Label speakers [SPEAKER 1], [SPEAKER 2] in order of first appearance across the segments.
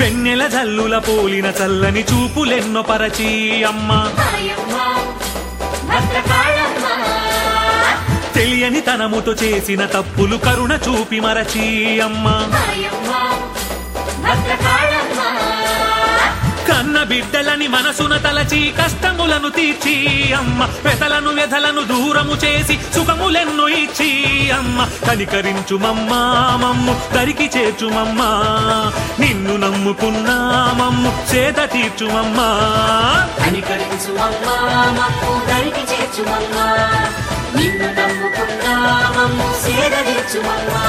[SPEAKER 1] వెన్నెల జల్లుల పోలిన చల్లని చూపులెన్నో పరచి అమ్మ
[SPEAKER 2] మాయమ్మ భద్రకాళమ్మ
[SPEAKER 1] తెలియని తనముతో చేసిన తప్పులు కరుణ చూపి మరచి అమ్మ
[SPEAKER 2] మాయమ్మ భద్రకాళమ్మ
[SPEAKER 1] కన్న బిడ్డలని మనసున తలచి కష్టములను తీర్చి అమ్మ వెతలను వ్యధలను దూరము చేసి సుఖములెన్నో ఇచ్చి అమ్మ కనికరించు మమ్మా మమ్ము దరికి చేర్చుమమ్మా నిన్ను నమ్ముకున్నా మమ్ము చేత తీర్చుమమ్మా
[SPEAKER 2] కనికరించు అమ్మా మమ్ము దరికి చేర్చుమమ్మా నిన్ను నమ్ముకున్నా మమ్ము సేదరించుమమ్మా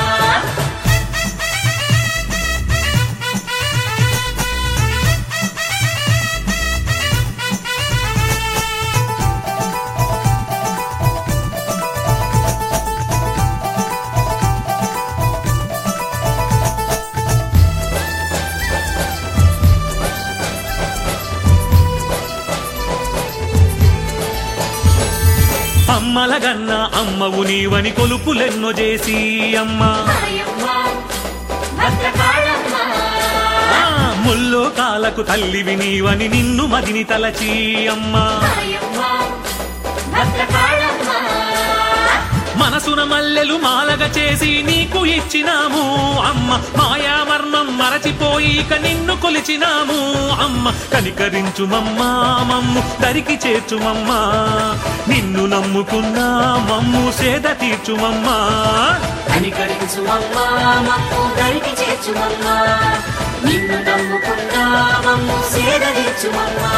[SPEAKER 1] అమ్మల గన్న అమ్మవు నీవని కొలుపులెన్నో చేసి అమ్మ
[SPEAKER 2] మాయమ్మ భద్రకాళమ్మ
[SPEAKER 1] ఆ, ముల్లో కాలకు తల్లివి నీవని నిన్ను మదిని తలచి అమ్మ
[SPEAKER 2] మాయమ్మ భద్రకాళమ్మ
[SPEAKER 1] మనసున మల్లెలు మాలగా చేసి నీకు ఇచ్చినాము అమ్మ మాయా మర్మం మరచిపోయి ఇక నిన్ను కొలిచినాము అమ్మ కనికరించు మమ్మా మమ్ము దరికి చేర్చుమమ్మా నిన్ను నమ్ముకున్నా మమ్ము సేద తీర్చుమమ్మా
[SPEAKER 2] కనికరించు అమ్మా మమ్ము దరికి చేర్చుమమ్మా నిన్ను నమ్ముకున్నా మమ్ము సేదరించుమమ్మా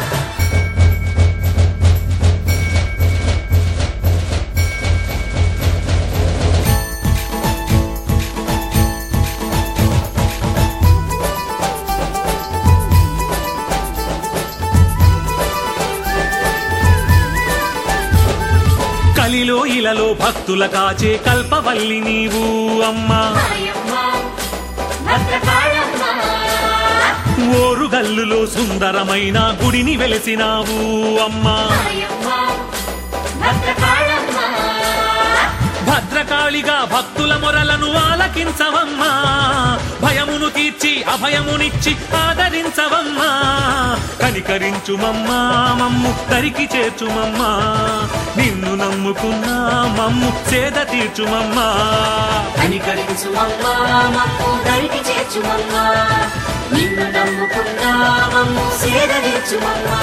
[SPEAKER 1] కలిలో ఇలలో భక్తుల కాచే కల్పవల్లి నీవు అమ్మా
[SPEAKER 2] మాయమ్మ భద్రకాళమ్మ
[SPEAKER 1] ఓరుగల్లులో సుందరమైన గుడిని వెలిసినావు అమ్మా
[SPEAKER 2] మాయమ్మ భద్రకాళమ్మ
[SPEAKER 1] భద్రకాళిగా భక్తుల మొరలను ఆలకించవమ్మా భయమును తీర్చి అభయమునిచ్చి ఆదరించవమ్మా కనికరించుమమ్మా మమ్ము దరికి చేర్చుమమ్మా నిన్ను నమ్ముకున్నా మమ్ము సేద తీర్చుమమ్మా
[SPEAKER 2] కనికరించు అమ్మా మమ్ము దరికి చేర్చుమమ్మా నిన్ను నమ్ముకున్నా మమ్ము సేదరించుమమ్మా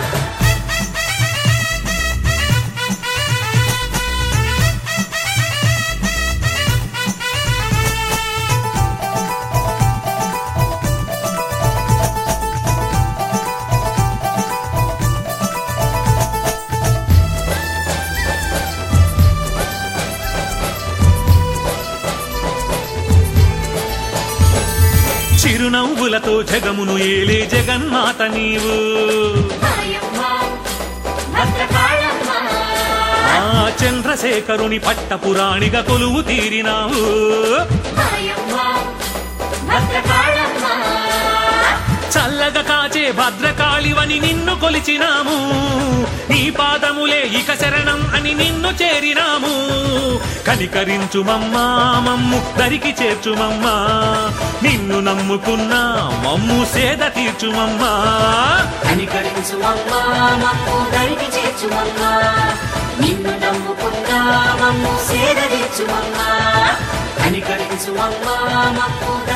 [SPEAKER 1] చిరునవ్వులతో జగమును ఏలే జగన్మాత నీవు
[SPEAKER 2] మాయమ్మ భద్రకాళమ్మ
[SPEAKER 1] ఆ చంద్రశేఖరుని పట్టపురాణిగా కొలువు తీరినావు
[SPEAKER 2] మాయమ్మ భద్రకాళమ్మ
[SPEAKER 1] చల్లగా కాచే భద్రకాళివని నిన్ను కొలిచినాము నీ పాదములే ఇక శరణం అని నిన్ను చేరినాము కనికరించు మమ్మా మమ్ము దరికి చేర్చుమమ్మా నిన్ను నమ్ముకున్నా మమ్ము సేద తీర్చుమమ్మా
[SPEAKER 2] కనికరించు అమ్మా మమ్ము దరికి చేర్చుమమ్మా నిన్ను నమ్ముకున్నా మమ్ము సేదరించుమమ్మా కనికరించు అమ్మా మమ్ము